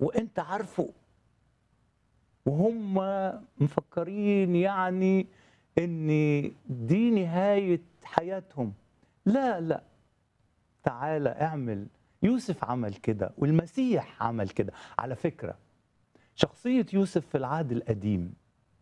وانت عارفه وهم مفكرين يعني ان دي نهايه حياتهم لا لا تعالى اعمل يوسف عمل كده والمسيح عمل كده على فكره شخصيه يوسف في العهد القديم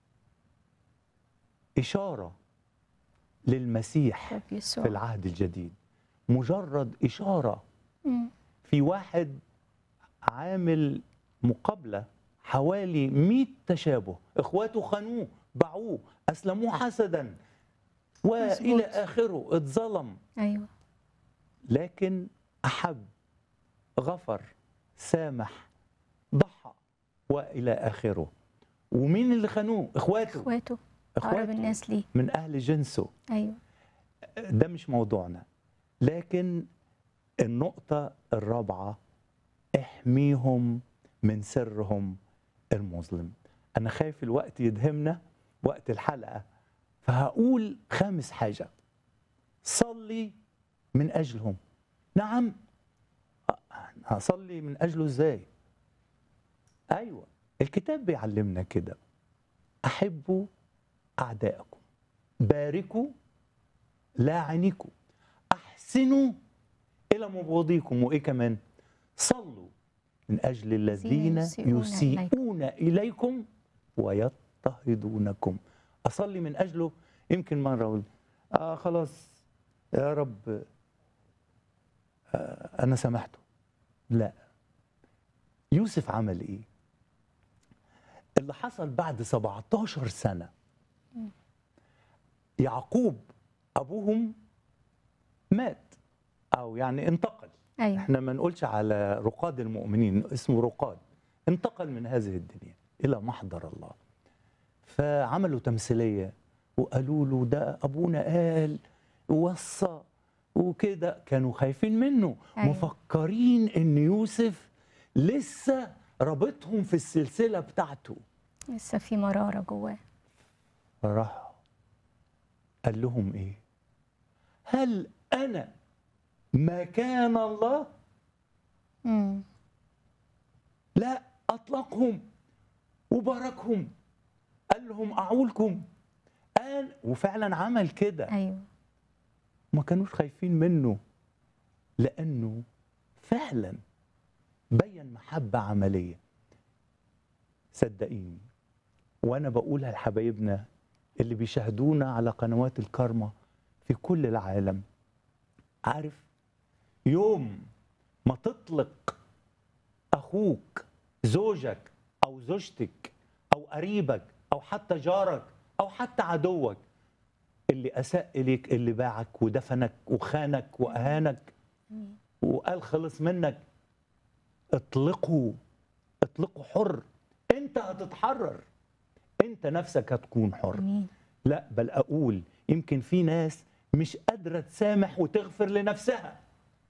اشاره للمسيح رب يسوع في العهد الجديد مجرد اشاره مم. في واحد عامل مقابله حوالي 100 تشابه اخواته خانوه باعوه اسلموه حسدا والى مظبوط. اخره اتظلم ايوه لكن احب غفر سامح ضحى والى اخره ومين اللي خانوه اخواته اخواته اقرب اخواته الناس ليه من اهل جنسه ايوه ده مش موضوعنا لكن النقطة الرابعة احميهم من سرهم المظلم أنا خايف الوقت يدهمنا وقت الحلقة فهقول خامس حاجة صلي من أجلهم نعم أه، هصلي من أجله إزاي أيوة الكتاب بيعلمنا كده أحبوا أعدائكم باركوا لاعنكم احسنوا الى مبغضيكم وايه كمان صلوا من اجل الذين يسيئون يسيئون اليكم ويضطهدونكم اصلي من اجله يمكن مره اقول اه خلاص يا رب آه انا سامحته لا يوسف عمل ايه اللي حصل بعد 17 سنه يعقوب ابوهم مات او يعني انتقل ايوه احنا ما نقولش على رقاد المؤمنين اسمه رقاد انتقل من هذه الدنيا الى محضر الله فعملوا تمثيليه وقالوا له ده ابونا قال ووصى وكده كانوا خايفين منه أيوة. مفكرين ان يوسف لسه رابطهم في السلسله بتاعته لسه في مراره جواه فراح قال لهم ايه هل انا مكان الله امم لا اطلقهم وباركهم قال لهم اعولكم قال وفعلا عمل كده ايوه ما كانوش خايفين منه لانه فعلا بين محبه عمليه صدقيني وانا بقولها لحبايبنا اللي بيشاهدونا على قنوات الكارما في كل العالم عارف يوم ما تطلق اخوك زوجك او زوجتك او قريبك او حتى جارك او حتى عدوك اللي اساء اليك اللي باعك ودفنك وخانك واهانك امين وقال خلص منك اطلقه اطلقه حر انت هتتحرر انت نفسك هتكون حر امين لا بل اقول يمكن في ناس مش قادره تسامح وتغفر لنفسها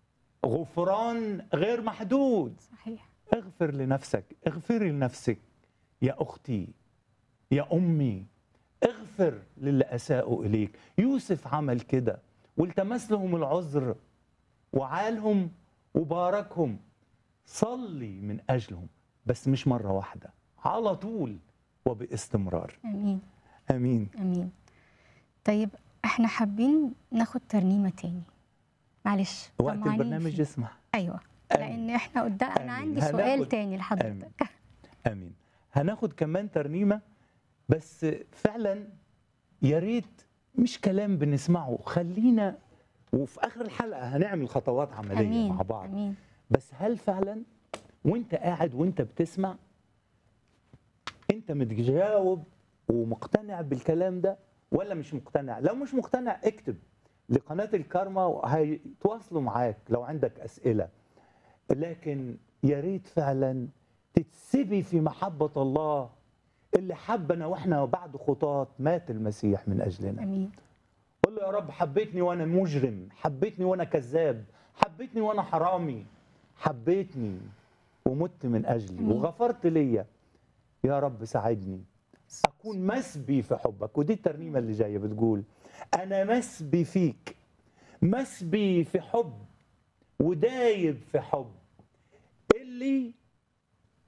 غفران غير محدود صحيح اغفر لنفسك اغفري لنفسك يا اختي يا امي اغفر للي اساءوا اليك يوسف عمل كده والتمس لهم العذر وعالهم وباركهم صلي من اجلهم بس مش مره واحده على طول وباستمرار امين امين امين طيب احنا حابين ناخد ترنيمه تاني معلش وقت طمعانين البرنامج فيه. يسمح ايوه آمين. لان احنا قدام انا آمين. عندي هناخد- سؤال تاني آمين. لحضرتك امين هناخد كمان ترنيمه بس فعلا يا ريت مش كلام بنسمعه خلينا وفي اخر الحلقه هنعمل خطوات عمليه امين مع بعض امين بس هل فعلا وانت قاعد وانت بتسمع انت متجاوب ومقتنع بالكلام ده ولا مش مقتنع لو مش مقتنع اكتب لقناة الكارما وهيتواصلوا معاك لو عندك أسئلة لكن يا ريت فعلا تتسبي في محبة الله اللي حبنا واحنا بعد خطاة مات المسيح من أجلنا امين قول له يا رب حبيتني وانا مجرم حبيتني وانا كذاب حبيتني وانا حرامي حبيتني ومت من اجلي أمين. وغفرت ليا يا رب ساعدني اكون مسبي في حبك ودي الترنيمه اللي جايه بتقول انا مسبي فيك مسبي في حب ودايب في حب اللي